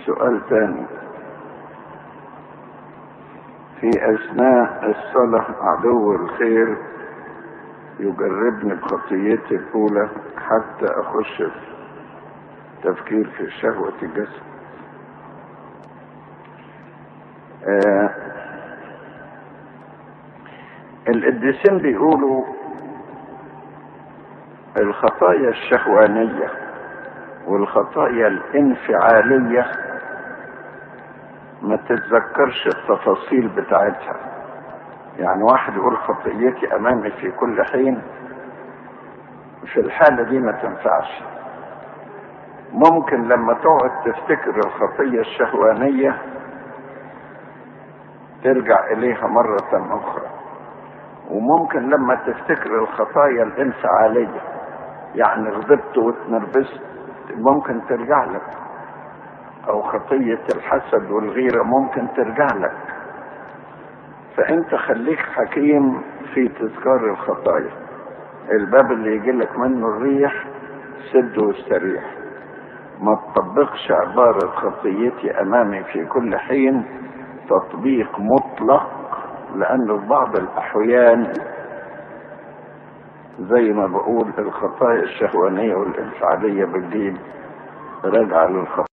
سؤال تاني في أثناء الصلاة عدو الخير يجربني بخطيتي الأولى حتى أخش في تفكير في شهوة الجسد آه القديسين بيقولوا الخطايا الشهوانية والخطايا الانفعالية ما تتذكرش التفاصيل بتاعتها يعني واحد يقول خطيتي امامي في كل حين في الحالة دي ما تنفعش ممكن لما تقعد تفتكر الخطية الشهوانية ترجع اليها مرة اخرى وممكن لما تفتكر الخطايا الانفعالية يعني غضبت واتنرفزت ممكن ترجع لك او خطية الحسد والغيرة ممكن ترجع لك فانت خليك حكيم في تذكار الخطايا الباب اللي يجي لك منه الريح سد واستريح ما تطبقش عبارة خطيتي امامي في كل حين تطبيق مطلق لانه في بعض الاحيان زي ما بقول الخطايا الشهوانية والانفعالية بتجيب راجعة للخطايا